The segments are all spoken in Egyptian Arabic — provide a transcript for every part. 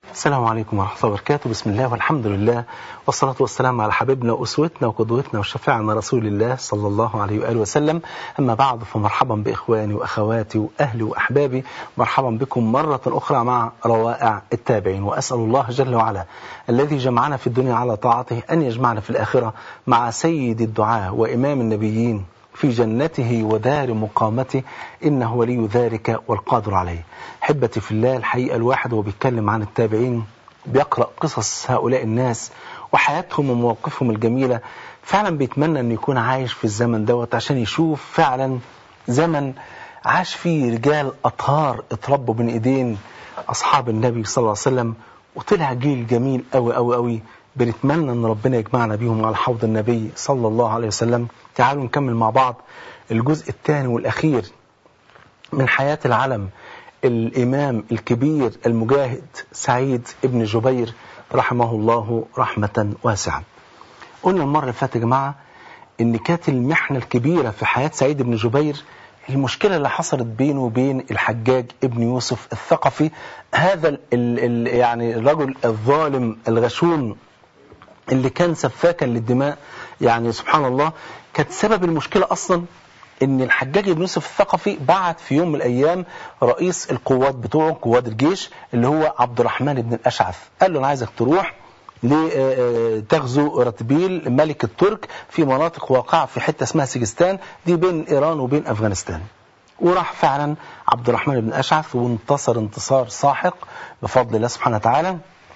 السلام عليكم ورحمة الله وبركاته بسم الله والحمد لله والصلاة والسلام على حبيبنا وأسوتنا وقدوتنا وشفاعنا رسول الله صلى الله عليه وآله وسلم أما بعد فمرحبا بإخواني وأخواتي وأهلي وأحبابي مرحبا بكم مرة أخرى مع روائع التابعين وأسأل الله جل وعلا الذي جمعنا في الدنيا على طاعته أن يجمعنا في الآخرة مع سيد الدعاء وإمام النبيين في جنته ودار مقامته إنه ولي ذلك والقادر عليه حبتي في الله الحقيقة الواحد وهو بيتكلم عن التابعين بيقرأ قصص هؤلاء الناس وحياتهم ومواقفهم الجميلة فعلا بيتمنى أن يكون عايش في الزمن دوت عشان يشوف فعلا زمن عاش فيه رجال أطهار اتربوا بين إيدين أصحاب النبي صلى الله عليه وسلم وطلع جيل جميل أوي أوي أوي بنتمنى أن ربنا يجمعنا بيهم على حوض النبي صلى الله عليه وسلم تعالوا نكمل مع بعض الجزء الثاني والأخير من حياة العلم الإمام الكبير المجاهد سعيد ابن جبير رحمه الله رحمة واسعة قلنا المرة اللي فاتت يا جماعة إن كانت المحنة الكبيرة في حياة سعيد بن جبير المشكلة اللي حصلت بينه وبين الحجاج ابن يوسف الثقفي هذا ال ال يعني الرجل الظالم الغشوم اللي كان سفاكا للدماء يعني سبحان الله كانت سبب المشكلة أصلا ان الحجاج بن يوسف الثقفي بعت في يوم من الايام رئيس القوات بتوعه قوات الجيش اللي هو عبد الرحمن بن الاشعث قال له انا عايزك تروح لتغزو رتبيل ملك الترك في مناطق واقعة في حتة اسمها سجستان دي بين ايران وبين افغانستان وراح فعلا عبد الرحمن بن الاشعث وانتصر انتصار ساحق بفضل الله سبحانه وتعالى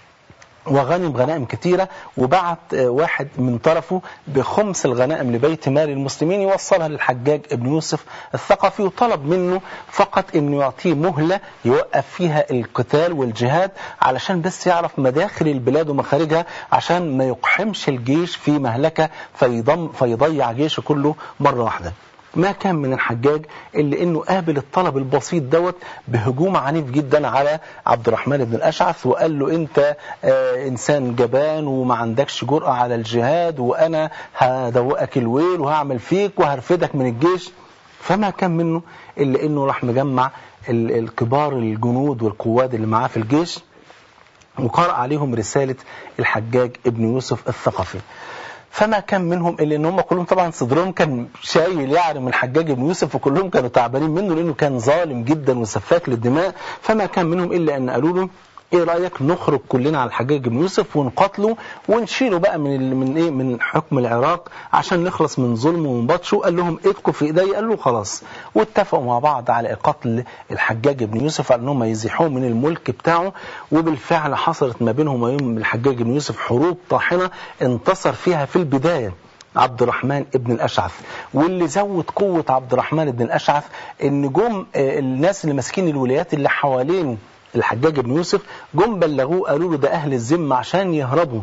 وغنم غنائم كثيرة وبعت واحد من طرفه بخمس الغنائم لبيت مال المسلمين يوصلها للحجاج ابن يوسف الثقفي وطلب منه فقط انه يعطيه مهلة يوقف فيها القتال والجهاد علشان بس يعرف مداخل البلاد ومخارجها عشان ما يقحمش الجيش في مهلكة فيضم فيضيع جيشه كله مرة واحدة ما كان من الحجاج إلا أنه قابل الطلب البسيط دوت بهجوم عنيف جدا على عبد الرحمن بن الأشعث وقال له أنت آه إنسان جبان وما عندكش جرأة على الجهاد وأنا هدوقك الويل وهعمل فيك وهرفدك من الجيش فما كان منه إلا أنه راح مجمع الكبار الجنود والقواد اللي معاه في الجيش وقرأ عليهم رسالة الحجاج ابن يوسف الثقفي فما كان منهم الا ان هم كلهم طبعا صدرهم كان شايل يعني من الحجاج بن يوسف وكلهم كانوا تعبانين منه لانه كان ظالم جدا وسفاك للدماء فما كان منهم الا ان قالوا له ايه رايك نخرج كلنا على الحجاج بن يوسف ونقاتله ونشيله بقى من من ايه من حكم العراق عشان نخلص من ظلمه ومن بطشه قال لهم ايدكم في ايدي قال له خلاص واتفقوا مع بعض على قتل الحجاج بن يوسف على انهم يزيحوه من الملك بتاعه وبالفعل حصلت ما بينهم وبين الحجاج بن يوسف حروب طاحنه انتصر فيها في البدايه عبد الرحمن ابن الأشعث واللي زود قوة عبد الرحمن ابن الأشعث ان جم الناس اللي ماسكين الولايات اللي حوالين الحجاج بن يوسف جم بلغوه قالوا له ده أهل الذمة عشان يهربوا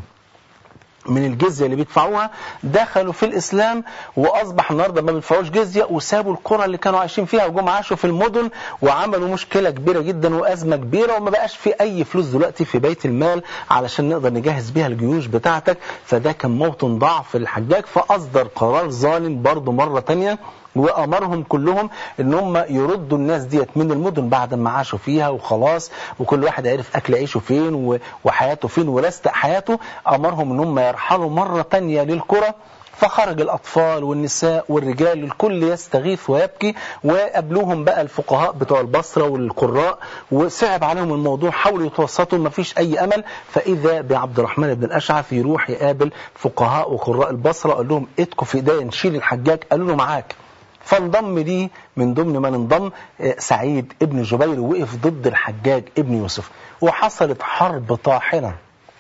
من الجزية اللي بيدفعوها دخلوا في الإسلام وأصبح النهاردة ما بيدفعوش جزية وسابوا القرى اللي كانوا عايشين فيها وجم عاشوا في المدن وعملوا مشكلة كبيرة جدا وأزمة كبيرة وما بقاش في أي فلوس دلوقتي في بيت المال علشان نقدر نجهز بيها الجيوش بتاعتك فده كان موطن ضعف الحجاج فأصدر قرار ظالم برضه مرة تانية وأمرهم كلهم ان هم يردوا الناس ديت من المدن بعد ما عاشوا فيها وخلاص وكل واحد عرف أكل عيشه فين وحياته فين ورستق حياته أمرهم ان هم يرحلوا مرة تانية للقرى فخرج الأطفال والنساء والرجال الكل يستغيث ويبكي وقابلوهم بقى الفقهاء بتوع البصرة والقراء وصعب عليهم الموضوع حاولوا يتوسطوا ما فيش أي أمل فإذا بعبد الرحمن بن الأشعث يروح يقابل فقهاء وقراء البصرة قال لهم اتكوا في ايديا نشيل الحجاج قالوا له معاك فانضم ليه من ضمن من انضم سعيد ابن جبير وقف ضد الحجاج ابن يوسف وحصلت حرب طاحنة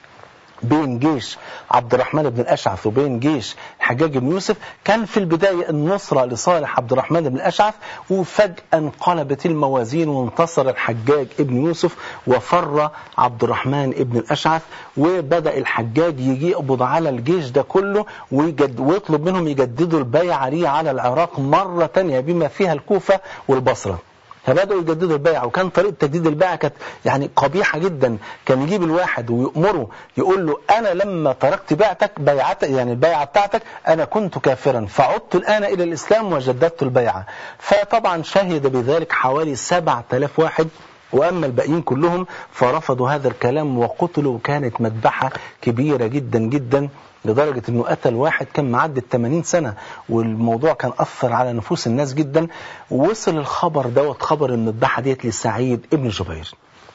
بين جيش عبد الرحمن بن الأشعث وبين جيش الحجاج بن يوسف كان في البداية النصرة لصالح عبد الرحمن بن الأشعث وفجأة انقلبت الموازين وانتصر الحجاج ابن يوسف وفر عبد الرحمن بن الأشعث وبدأ الحجاج يجي يقبض على الجيش ده كله ويجد ويطلب منهم يجددوا البيعة ليه على العراق مرة تانية بما فيها الكوفة والبصرة فبدأوا يجددوا البيعة وكان طريقة تجديد البيعة كانت يعني قبيحة جدا كان يجيب الواحد ويأمره يقول له أنا لما تركت بيعتك بيعتك يعني البيعة بتاعتك أنا كنت كافرا فعدت الآن إلى الإسلام وجددت البيعة فطبعا شهد بذلك حوالي 7000 واحد وأما الباقيين كلهم فرفضوا هذا الكلام وقتلوا وكانت مذبحة كبيرة جدا جدا لدرجة أنه قتل واحد كان معدي 80 سنة والموضوع كان أثر على نفوس الناس جدا ووصل الخبر دوت خبر المذبحة ديت لسعيد ابن جبير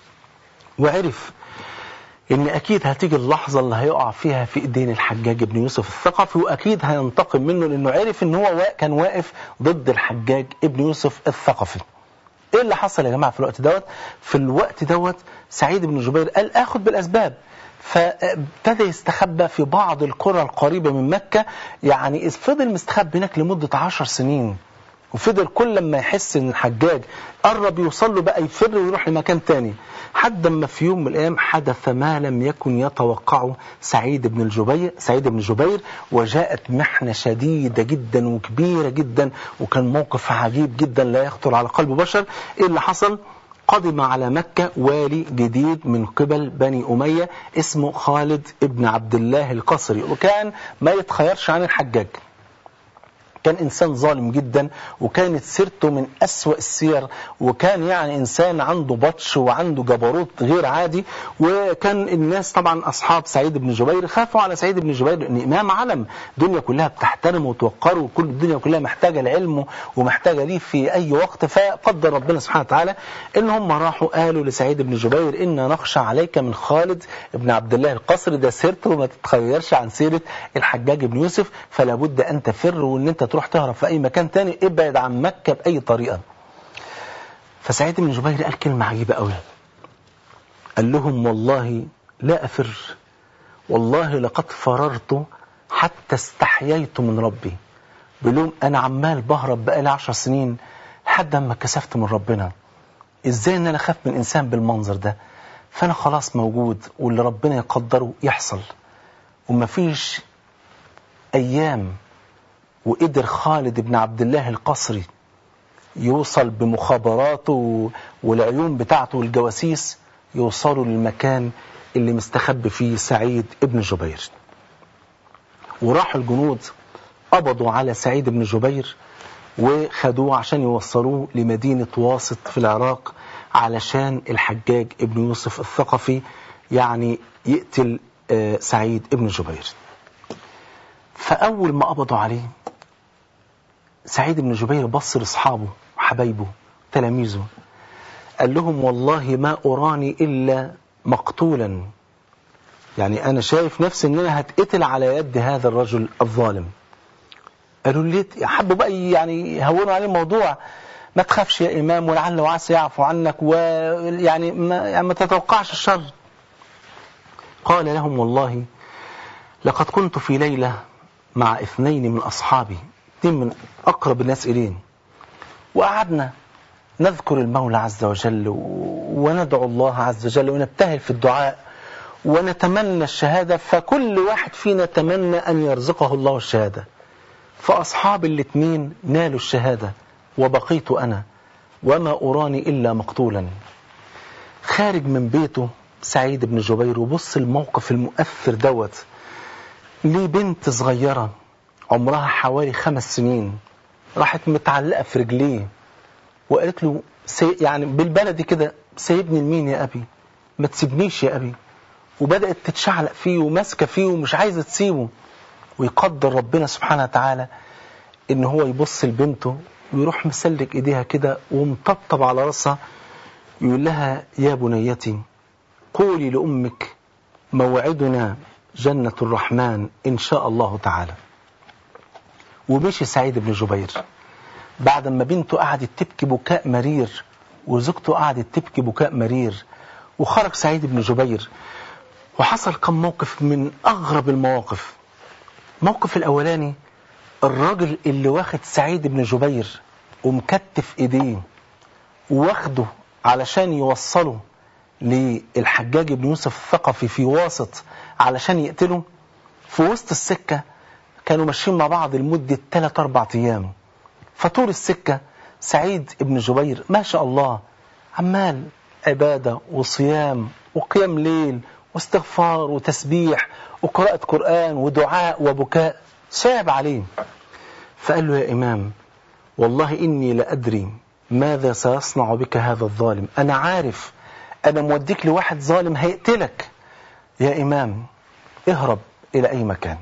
وعرف ان اكيد هتيجي اللحظه اللي هيقع فيها في ايدين الحجاج بن يوسف الثقفي واكيد هينتقم منه لانه عرف ان هو كان واقف ضد الحجاج ابن يوسف الثقفي ايه اللي حصل يا جماعه في الوقت دوت في الوقت دوت سعيد بن جبير قال اخد بالاسباب فابتدى يستخبى في بعض القرى القريبه من مكه يعني فضل مستخبي هناك لمده عشر سنين وفضل كل لما يحس ان الحجاج قرب يوصل له بقى يفر ويروح لمكان تاني حد ما في يوم من الايام حدث ما لم يكن يتوقعه سعيد بن الجبير سعيد بن جبير وجاءت محنه شديده جدا وكبيره جدا وكان موقف عجيب جدا لا يخطر على قلب بشر ايه اللي حصل قدم على مكة والي جديد من قبل بني أمية اسمه خالد ابن عبد الله القصري وكان ما يتخيرش عن الحجاج كان إنسان ظالم جدا وكانت سيرته من أسوأ السير وكان يعني إنسان عنده بطش وعنده جبروت غير عادي وكان الناس طبعا أصحاب سعيد بن جبير خافوا على سعيد بن جبير لأن إمام علم الدنيا كلها بتحترمه وتوقره وكل الدنيا كلها محتاجة لعلمه ومحتاجة ليه في أي وقت فقدر ربنا سبحانه وتعالى إن هم راحوا قالوا لسعيد بن جبير إن نخشى عليك من خالد بن عبد الله القصري ده سيرته وما تتخيرش عن سيرة الحجاج بن يوسف فلا بد أن تفر وأن أنت تروح تهرب في أي مكان تاني ابعد عن مكة بأي طريقة فسعيد بن جبير قال كلمة عجيبة قوي قال لهم والله لا أفر والله لقد فررت حتى استحييت من ربي بلوم أنا عمال بهرب بقالي عشر سنين لحد ما كسفت من ربنا إزاي أن أنا أخاف من إنسان بالمنظر ده فأنا خلاص موجود واللي ربنا يقدره يحصل ومفيش أيام وقدر خالد بن عبد الله القصري يوصل بمخابراته والعيون بتاعته والجواسيس يوصلوا للمكان اللي مستخبي فيه سعيد بن جبير وراح الجنود قبضوا على سعيد بن جبير وخدوه عشان يوصلوه لمدينة واسط في العراق علشان الحجاج ابن يوسف الثقفي يعني يقتل سعيد ابن جبير فأول ما قبضوا عليه سعيد بن جبير بص لاصحابه وحبايبه تلاميذه قال لهم والله ما أراني إلا مقتولا يعني أنا شايف نفسي أن أنا هتقتل على يد هذا الرجل الظالم قالوا لي حبوا بقى يعني يهونوا عليه الموضوع ما تخافش يا إمام ولعل وعسى يعفو عنك ويعني ما, يعني ما تتوقعش الشر قال لهم والله لقد كنت في ليلة مع اثنين من أصحابي اثنين من أقرب الناس إليه وقعدنا نذكر المولى عز وجل وندعو الله عز وجل ونبتهل في الدعاء ونتمنى الشهادة فكل واحد فينا يتمنى أن يرزقه الله الشهادة فأصحاب الاثنين نالوا الشهادة وبقيت أنا وما أراني إلا مقتولا خارج من بيته سعيد بن جبير وبص الموقف المؤثر دوت ليه بنت صغيرة عمرها حوالي خمس سنين راحت متعلقة في رجليه وقالت له سي يعني بالبلدي كده سيبني لمين يا أبي ما تسيبنيش يا أبي وبدأت تتشعلق فيه وماسكة فيه ومش عايزة تسيبه ويقدر ربنا سبحانه وتعالى ان هو يبص لبنته ويروح مسلك ايديها كده ومطبطب على راسها يقول لها يا بنيتي قولي لأمك موعدنا جنة الرحمن إن شاء الله تعالى ومشي سعيد بن جبير بعد ما بنته قعدت تبكي بكاء مرير وزوجته قعدت تبكي بكاء مرير وخرج سعيد بن جبير وحصل كم موقف من أغرب المواقف الموقف الأولاني الراجل اللي واخد سعيد بن جبير ومكتف ايديه واخده علشان يوصله للحجاج بن يوسف الثقفي في واسط علشان يقتله في وسط السكة كانوا ماشيين مع بعض لمدة 3 أربع أيام فطول السكة سعيد بن جبير ما شاء الله عمال عبادة وصيام وقيام ليل واستغفار وتسبيح وقراءة قرآن ودعاء وبكاء صعب عليه فقال له يا إمام والله إني لأدري ماذا سيصنع بك هذا الظالم أنا عارف أنا موديك لواحد ظالم هيقتلك يا إمام اهرب إلى أي مكان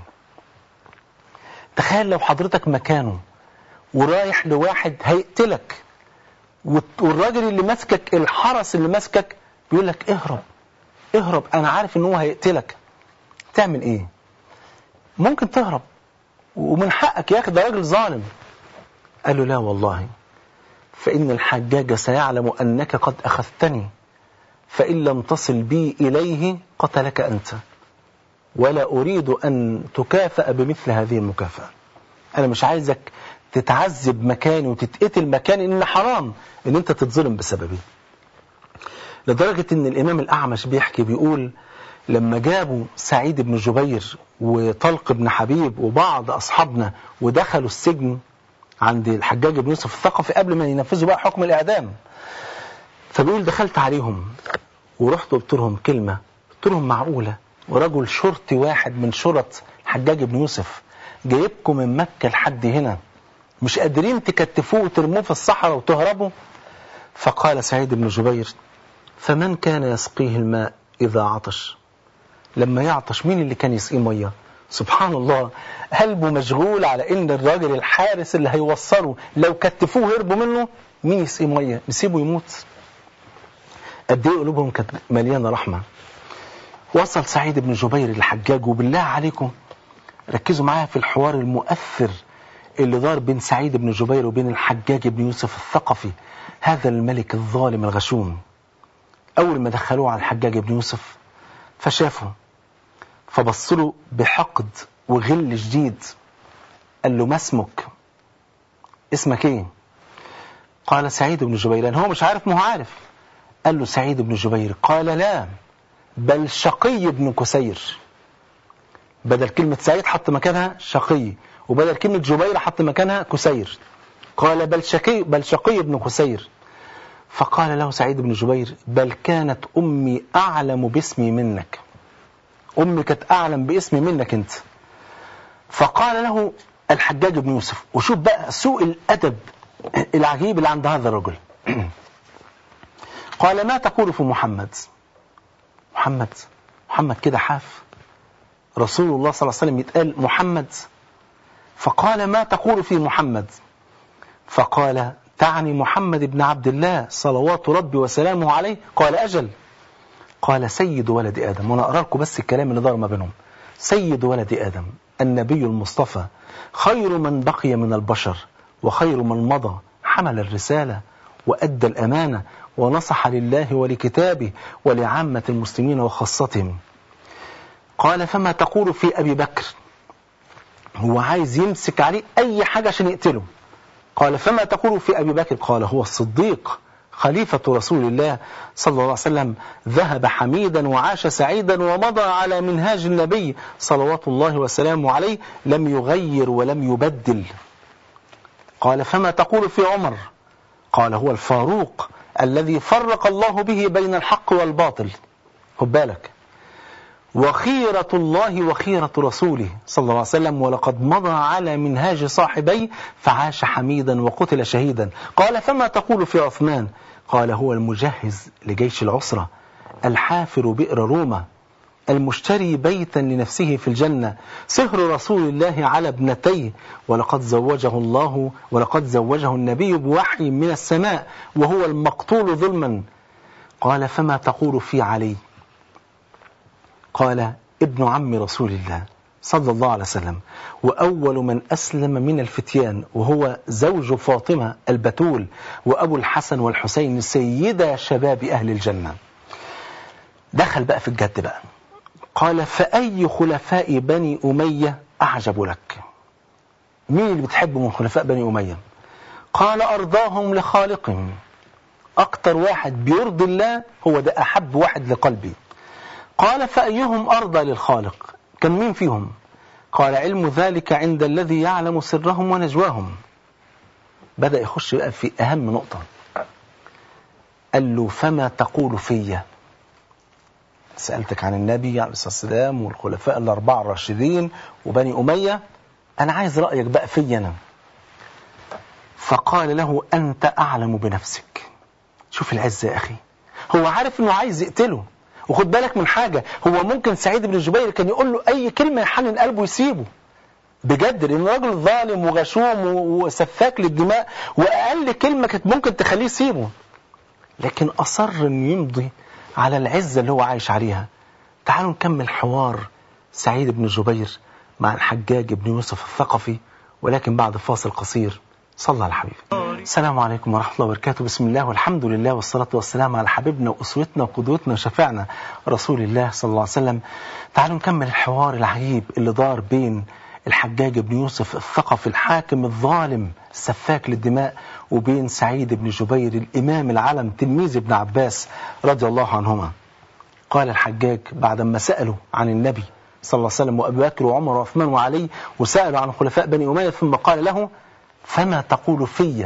تخيل لو حضرتك مكانه ورايح لواحد هيقتلك والراجل اللي ماسكك الحرس اللي ماسكك بيقول لك اهرب اهرب انا عارف ان هو هيقتلك تعمل ايه ممكن تهرب ومن حقك يا اخي ده راجل ظالم قال له لا والله فإن الحجاج سيعلم أنك قد أخذتني فإن لم تصل بي إليه قتلك أنت ولا أريد أن تكافأ بمثل هذه المكافأة أنا مش عايزك تتعذب مكاني وتتقتل مكاني إن حرام إن أنت تتظلم بسببي لدرجة إن الإمام الأعمش بيحكي بيقول لما جابوا سعيد بن جبير وطلق بن حبيب وبعض أصحابنا ودخلوا السجن عند الحجاج بن يوسف الثقفي قبل ما ينفذوا بقى حكم الإعدام فبيقول دخلت عليهم ورحت قلت لهم كلمة قلت لهم معقولة ورجل شرطي واحد من شرط الحجاج بن يوسف جايبكم من مكة لحد هنا مش قادرين تكتفوه وترموه في الصحراء وتهربوا فقال سعيد بن جبير فمن كان يسقيه الماء إذا عطش لما يعطش مين اللي كان يسقيه ميه سبحان الله قلبه مشغول على ان الراجل الحارس اللي هيوصله لو كتفوه هربوا منه مين يسقيه ميه يسيبه يموت قد ايه قلوبهم كانت مليانه رحمه وصل سعيد بن جبير الحجاج وبالله عليكم ركزوا معايا في الحوار المؤثر اللي دار بين سعيد بن جبير وبين الحجاج بن يوسف الثقفي هذا الملك الظالم الغشوم أول ما دخلوه على الحجاج بن يوسف فشافه فبص له بحقد وغل شديد قال له ما اسمك اسمك ايه قال سعيد بن جبير لأن هو مش عارف ما هو عارف قال له سعيد بن جبير قال لا بل شقي بن كسير بدل كلمة سعيد حط مكانها شقي وبدل كلمة جبير حط مكانها كسير قال بل شقي بل شقي بن كسير فقال له سعيد بن جبير بل كانت أمي أعلم باسمي منك أمي كانت أعلم باسمي منك أنت فقال له الحجاج بن يوسف وشوف بقى سوء الأدب العجيب اللي عند هذا الرجل قال ما تقول في محمد محمد محمد كده حاف رسول الله صلى الله عليه وسلم يتقال محمد فقال ما تقول في محمد فقال تعني محمد بن عبد الله صلوات ربي وسلامه عليه قال أجل قال سيد ولد آدم وأنا أقرأ لكم بس الكلام اللي دار ما بينهم سيد ولد آدم النبي المصطفى خير من بقي من البشر وخير من مضى حمل الرسالة وأدى الأمانة ونصح لله ولكتابه ولعامة المسلمين وخاصتهم قال فما تقول في أبي بكر هو عايز يمسك عليه أي حاجة عشان يقتله قال فما تقول في أبي بكر قال هو الصديق خليفة رسول الله صلى الله عليه وسلم ذهب حميدا وعاش سعيدا ومضى على منهاج النبي صلوات الله وسلامه عليه لم يغير ولم يبدل قال فما تقول في عمر قال هو الفاروق الذي فرق الله به بين الحق والباطل خد بالك وخيرة الله وخيرة رسوله صلى الله عليه وسلم ولقد مضى على منهاج صاحبيه فعاش حميدا وقتل شهيدا قال فما تقول في عثمان قال هو المجهز لجيش العسرة الحافر بئر روما المشتري بيتا لنفسه في الجنة سهر رسول الله على ابنتيه ولقد زوجه الله ولقد زوجه النبي بوحي من السماء وهو المقتول ظلما قال فما تقول في علي قال ابن عم رسول الله صلى الله عليه وسلم وأول من أسلم من الفتيان وهو زوج فاطمة البتول وأبو الحسن والحسين سيدا شباب أهل الجنة دخل بقى في الجد بقى قال فأي خلفاء بني أمية أعجب لك مين اللي بتحبه من خلفاء بني أمية قال أرضاهم لخالقهم أكتر واحد بيرضي الله هو ده أحب واحد لقلبي قال فأيهم أرضى للخالق كان مين فيهم قال علم ذلك عند الذي يعلم سرهم ونجواهم بدأ يخش بقى في أهم نقطة قال له فما تقول في سألتك عن النبي عليه الصلاة والسلام والخلفاء الأربعة الراشدين وبني أمية أنا عايز رأيك بقى في أنا فقال له أنت أعلم بنفسك شوف العز يا أخي هو عارف أنه عايز يقتله وخد بالك من حاجة هو ممكن سعيد بن جبير كان يقول له أي كلمة يحنن قلبه يسيبه بجد لأنه راجل ظالم وغشوم وسفاك للدماء وأقل كلمة كانت ممكن تخليه يسيبه لكن أصر أن يمضي على العزة اللي هو عايش عليها تعالوا نكمل حوار سعيد بن جبير مع الحجاج بن يوسف الثقفي ولكن بعد فاصل قصير صلى على حبيبه السلام عليكم ورحمة الله وبركاته بسم الله والحمد لله والصلاة والسلام على حبيبنا وأسوتنا وقدوتنا وشفعنا رسول الله صلى الله عليه وسلم تعالوا نكمل الحوار العجيب اللي دار بين الحجاج بن يوسف الثقفي الحاكم الظالم السفاك للدماء وبين سعيد بن جبير الإمام العلم تلميذ ابن عباس رضي الله عنهما قال الحجاج بعدما سألوا عن النبي صلى الله عليه وسلم وأبي بكر وعمر وعثمان وعلي وسألوا عن خلفاء بني أمية ثم قال له فما تقول في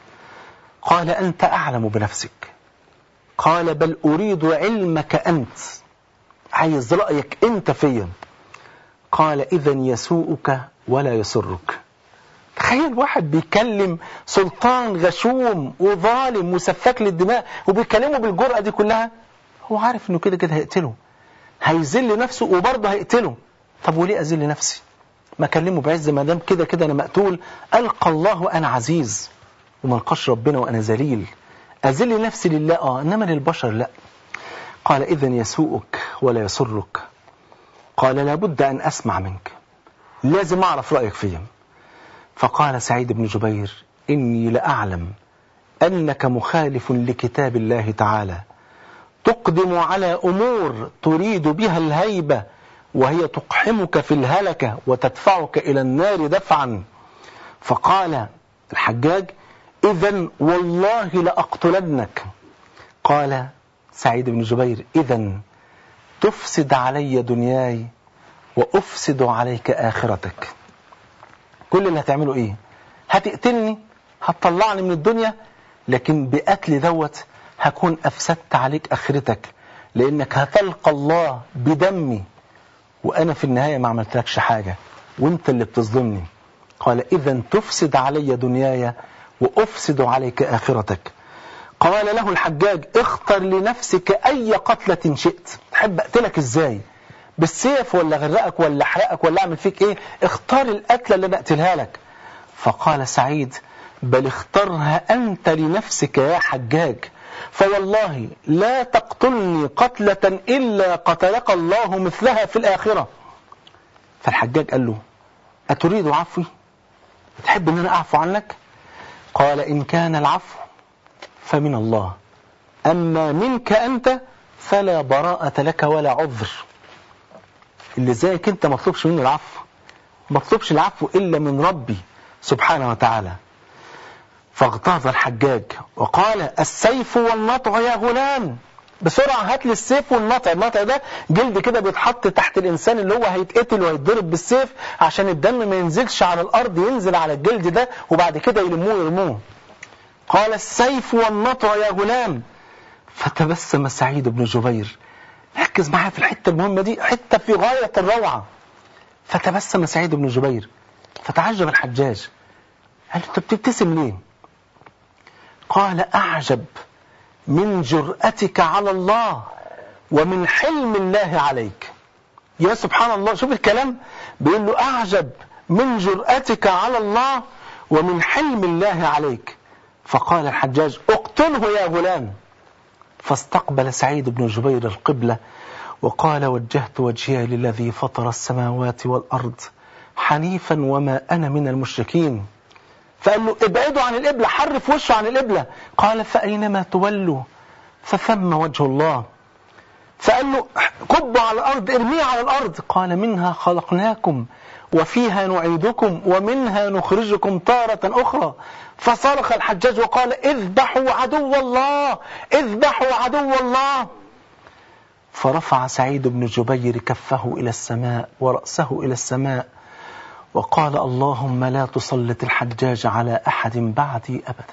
قال أنت أعلم بنفسك قال بل أريد علمك أنت عايز رأيك أنت فيا قال إذا يسوءك ولا يسرك تخيل واحد بيكلم سلطان غشوم وظالم وسفاك للدماء وبيكلمه بالجرأة دي كلها هو عارف انه كده كده هيقتله هيذل نفسه وبرضه هيقتله طب وليه أذل نفسي ما اكلمه بعز ما دام كده كده انا مقتول القى الله وانا عزيز وما القاش ربنا وانا ذليل اذل نفسي لله اه انما للبشر لا قال اذا يسوءك ولا يسرك قال لابد ان اسمع منك لازم اعرف رايك فيهم فقال سعيد بن جبير اني لاعلم انك مخالف لكتاب الله تعالى تقدم على امور تريد بها الهيبه وهي تقحمك في الهلكة وتدفعك إلى النار دفعا فقال الحجاج إذا والله لأقتلنك قال سعيد بن جبير إذا تفسد علي دنياي وأفسد عليك آخرتك كل اللي هتعمله إيه هتقتلني هتطلعني من الدنيا لكن بقتل دوت هكون أفسدت عليك آخرتك لأنك هتلقى الله بدمي وأنا في النهاية ما عملتلكش حاجة وانت اللي بتظلمني قال إذا تفسد علي دنياي وأفسد عليك آخرتك قال له الحجاج اختر لنفسك أي قتلة شئت تحب أقتلك إزاي بالسيف ولا غرقك ولا احرقك ولا اعمل فيك ايه اختار القتلة اللي انا اقتلها لك فقال سعيد بل اخترها أنت لنفسك يا حجاج فوالله لا تقتلني قتلة إلا قتلك الله مثلها في الآخرة فالحجاج قال له أتريد عفوي تحب أن أنا أعفو عنك قال إن كان العفو فمن الله أما منك أنت فلا براءة لك ولا عذر اللي زيك أنت ما تطلبش منه العفو ما تطلبش العفو إلا من ربي سبحانه وتعالى فاغتاظ الحجاج وقال السيف والنطع يا غلام بسرعة هات لي السيف والنطع النطع ده جلد كده بيتحط تحت الإنسان اللي هو هيتقتل وهيتضرب بالسيف عشان الدم ما ينزلش على الأرض ينزل على الجلد ده وبعد كده يلموه يرموه قال السيف والنطع يا غلام فتبسم سعيد بن جبير ركز معايا في الحتة المهمة دي حتة في غاية الروعة فتبسم سعيد بن جبير فتعجب الحجاج قال له انت بتبتسم ليه قال أعجب من جرأتك على الله ومن حلم الله عليك يا سبحان الله شوف الكلام بيقول له أعجب من جرأتك على الله ومن حلم الله عليك فقال الحجاج اقتله يا غلام فاستقبل سعيد بن جبير القبلة وقال وجهت وجهي للذي فطر السماوات والأرض حنيفا وما أنا من المشركين فقال له ابعدوا عن القبلة حرف وشه عن القبلة قال فأينما تولوا فثم وجه الله فقال له كبوا على الأرض ارميه على الأرض قال منها خلقناكم وفيها نعيدكم ومنها نخرجكم تارة أخرى فصرخ الحجاج وقال اذبحوا عدو الله اذبحوا عدو الله فرفع سعيد بن جبير كفه إلى السماء ورأسه إلى السماء وقال اللهم لا تسلط الحجاج على أحد بعدي أبدا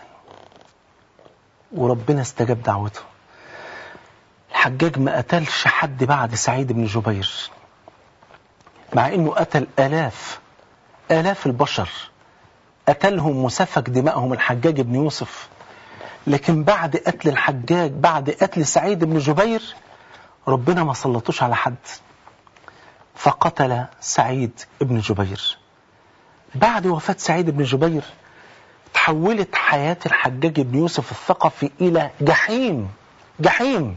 وربنا استجاب دعوته الحجاج ما قتلش حد بعد سعيد بن جبير مع انه قتل آلاف آلاف البشر قتلهم وسفك دمائهم الحجاج بن يوسف لكن بعد قتل الحجاج بعد قتل سعيد بن جبير ربنا ما سلطوش على حد فقتل سعيد بن جبير بعد وفاة سعيد بن جبير تحولت حياة الحجاج بن يوسف الثقفي إلى جحيم جحيم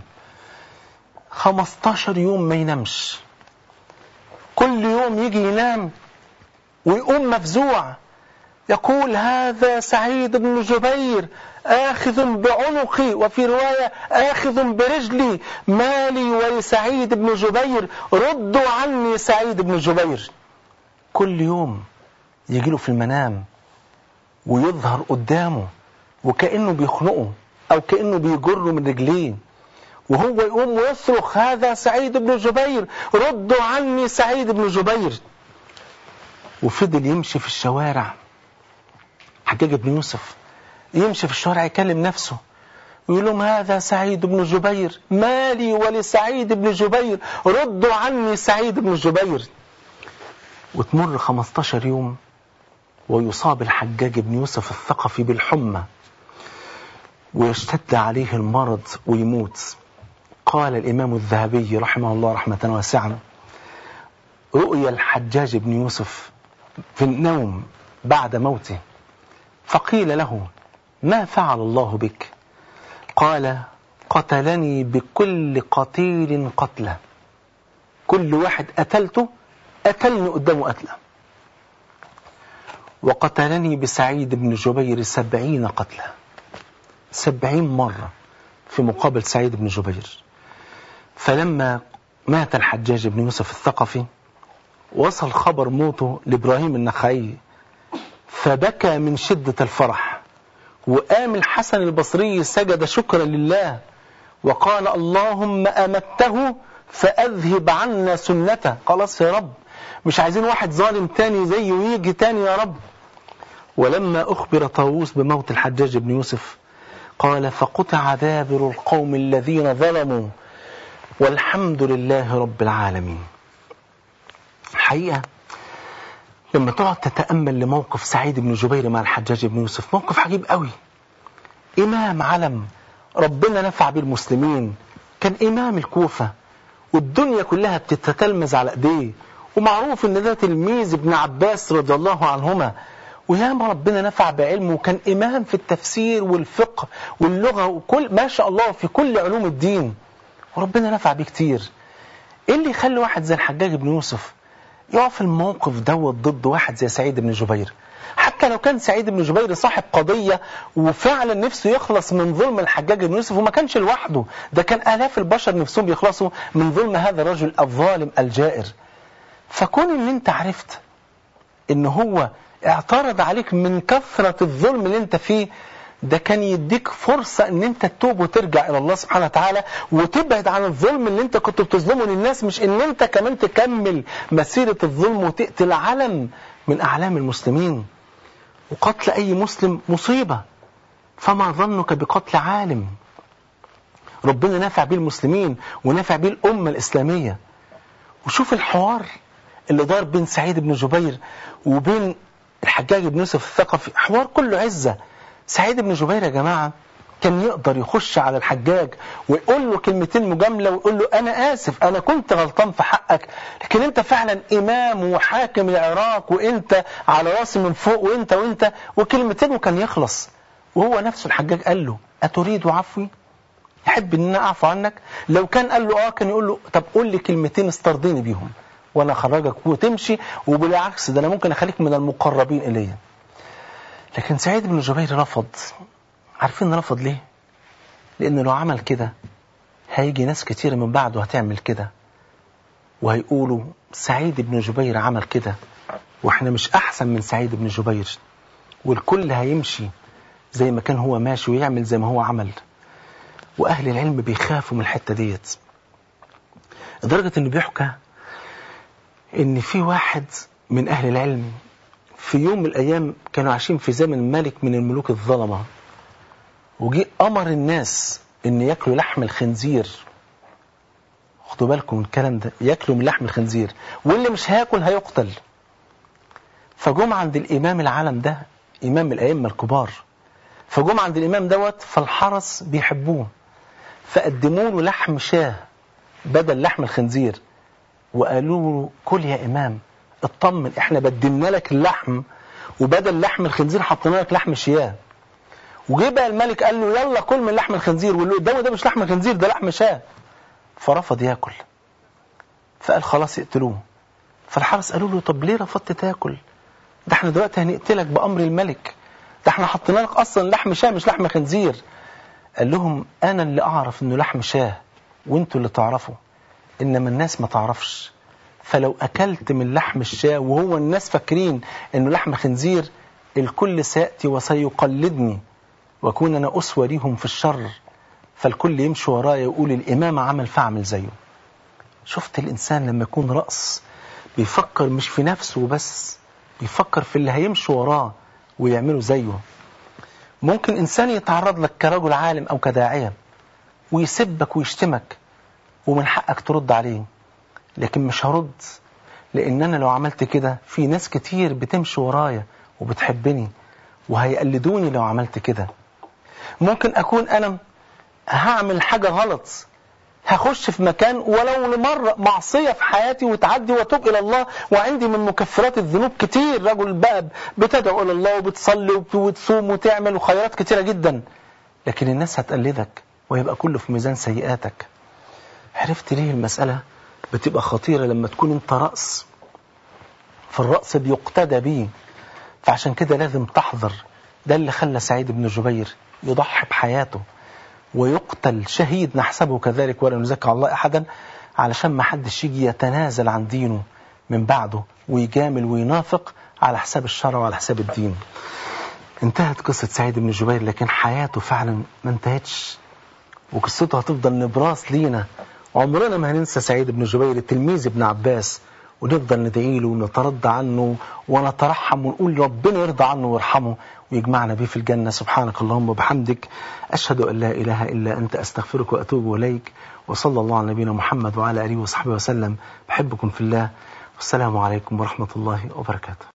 15 يوم ما ينامش كل يوم يجي ينام ويقوم مفزوع يقول هذا سعيد بن جبير آخذ بعنقي وفي رواية آخذ برجلي مالي ولسعيد بن جبير ردوا عني سعيد بن جبير كل يوم يجيله في المنام ويظهر قدامه وكأنه بيخنقه أو كأنه بيجره من رجليه وهو يقوم ويصرخ هذا سعيد بن جبير ردوا عني سعيد بن جبير وفضل يمشي في الشوارع حجاج بن يوسف يمشي في الشوارع يكلم نفسه ويقول لهم هذا سعيد بن جبير مالي ولسعيد بن جبير ردوا عني سعيد بن جبير وتمر 15 يوم ويصاب الحجاج بن يوسف الثقفي بالحمى ويشتد عليه المرض ويموت قال الإمام الذهبي رحمه الله رحمة واسعة رؤيا الحجاج بن يوسف في النوم بعد موته فقيل له ما فعل الله بك قال قتلني بكل قتيل قتله كل واحد قتلته قتلني قدامه قتله وقتلني بسعيد بن جبير سبعين قتله سبعين مرة في مقابل سعيد بن جبير فلما مات الحجاج بن يوسف الثقفي وصل خبر موته لإبراهيم النخعي فبكى من شدة الفرح وقام الحسن البصري سجد شكرا لله وقال اللهم أمته فأذهب عنا سنته خلاص يا رب مش عايزين واحد ظالم تاني زيه ويجي تاني يا رب ولما أخبر طاووس بموت الحجاج بن يوسف قال فقطع دابر القوم الذين ظلموا والحمد لله رب العالمين الحقيقة لما تقعد تتأمل لموقف سعيد بن جبير مع الحجاج بن يوسف موقف عجيب قوي إمام علم ربنا نفع بالمسلمين كان إمام الكوفة والدنيا كلها بتتتلمذ على ايديه ومعروف ان ده تلميذ ابن عباس رضي الله عنهما وياما ربنا نفع بعلمه وكان إمام في التفسير والفقه واللغة وكل ما شاء الله في كل علوم الدين وربنا نفع بيه كتير ايه اللي يخلي واحد زي الحجاج بن يوسف يقف الموقف دوت ضد واحد زي سعيد بن جبير حتى لو كان سعيد بن جبير صاحب قضية وفعلا نفسه يخلص من ظلم الحجاج بن يوسف وما كانش لوحده ده كان آلاف البشر نفسهم يخلصوا من ظلم هذا الرجل الظالم الجائر فكون ان انت عرفت ان هو اعترض عليك من كثرة الظلم اللي انت فيه ده كان يديك فرصة ان انت تتوب وترجع الى الله سبحانه وتعالى وتبعد عن الظلم اللي انت كنت بتظلمه للناس مش ان انت كمان تكمل مسيرة الظلم وتقتل علم من اعلام المسلمين وقتل اي مسلم مصيبة فما ظنك بقتل عالم ربنا نافع بيه المسلمين ونافع بيه الامة الاسلامية وشوف الحوار اللي دار بين سعيد بن جبير وبين الحجاج بن يوسف الثقفي حوار كله عزة سعيد بن جبير يا جماعة كان يقدر يخش على الحجاج ويقول له كلمتين مجاملة ويقول له أنا آسف أنا كنت غلطان في حقك لكن أنت فعلا إمام وحاكم العراق وأنت على راسي من فوق وأنت وأنت وكلمتين وكان يخلص وهو نفسه الحجاج قال له أتريد عفوي يحب ان انا اعفو عنك لو كان قال له اه كان يقول له طب قول لي كلمتين استرضيني بيهم وانا اخرجك وتمشي وبالعكس ده انا ممكن اخليك من المقربين الي لكن سعيد بن جبير رفض عارفين رفض ليه لان لو عمل كده هيجي ناس كتير من بعده هتعمل كده وهيقولوا سعيد بن جبير عمل كده واحنا مش احسن من سعيد بن جبير والكل هيمشي زي ما كان هو ماشي ويعمل زي ما هو عمل واهل العلم بيخافوا من الحته ديت لدرجه انه بيحكى ان في واحد من اهل العلم في يوم من الايام كانوا عايشين في زمن ملك من الملوك الظلمه وجي امر الناس ان ياكلوا لحم الخنزير خدوا بالكم من الكلام ده ياكلوا من لحم الخنزير واللي مش هياكل هيقتل فجم عند الامام العالم ده إمام الأئمة الكبار فجم عند الإمام دوت فالحرس بيحبوه فقدموا له لحم شاه بدل لحم الخنزير وقالوا له كل يا إمام اطمن احنا بدلنا لك اللحم وبدل لحم الخنزير حطينا لك لحم شياه وجه بقى الملك قال له يلا كل من لحم الخنزير واللي قدامه ده مش لحم خنزير ده لحم شاه فرفض ياكل فقال خلاص يقتلوه فالحرس قالوا له طب ليه رفضت تاكل ده احنا دلوقتي هنقتلك بأمر الملك ده احنا حطينا لك اصلا لحم شاه مش لحم خنزير قال لهم انا اللي اعرف انه لحم شاه وانتوا اللي تعرفوا انما الناس ما تعرفش فلو اكلت من لحم الشاه وهو الناس فاكرين انه لحم خنزير الكل سياتي وسيقلدني واكون انا اسوه ليهم في الشر فالكل يمشي ورايا يقول الامام عمل فاعمل زيه شفت الانسان لما يكون راس بيفكر مش في نفسه بس بيفكر في اللي هيمشي وراه ويعملوا زيه ممكن إنسان يتعرض لك كرجل عالم أو كداعية ويسبك ويشتمك ومن حقك ترد عليه لكن مش هرد لأن أنا لو عملت كده في ناس كتير بتمشي ورايا وبتحبني وهيقلدوني لو عملت كده ممكن أكون أنا هعمل حاجة غلط هخش في مكان ولو لمرة معصية في حياتي وتعدي واتوب إلى الله وعندي من مكفرات الذنوب كتير رجل بقى بتدعو إلى الله وبتصلي وتصوم وتعمل وخيرات كتيرة جدا لكن الناس هتقلدك ويبقى كله في ميزان سيئاتك عرفت ليه المسألة بتبقى خطيرة لما تكون انت رأس فالرأس بيقتدى بيه فعشان كده لازم تحذر ده اللي خلى سعيد بن جبير يضحي بحياته ويقتل شهيد نحسبه كذلك ولا نزكى الله أحدا علشان ما حدش يجي يتنازل عن دينه من بعده ويجامل وينافق على حساب الشرع وعلى حساب الدين انتهت قصة سعيد بن جبير لكن حياته فعلا ما انتهتش وقصته هتفضل نبراس لينا عمرنا ما هننسى سعيد بن جبير التلميذ ابن عباس ونفضل ندعي له ونترضى عنه ونترحم ونقول ربنا يرضى عنه ويرحمه ويجمعنا به في الجنة سبحانك اللهم وبحمدك أشهد أن لا إله إلا أنت أستغفرك وأتوب إليك وصلى الله على نبينا محمد وعلى آله وصحبه وسلم بحبكم في الله والسلام عليكم ورحمة الله وبركاته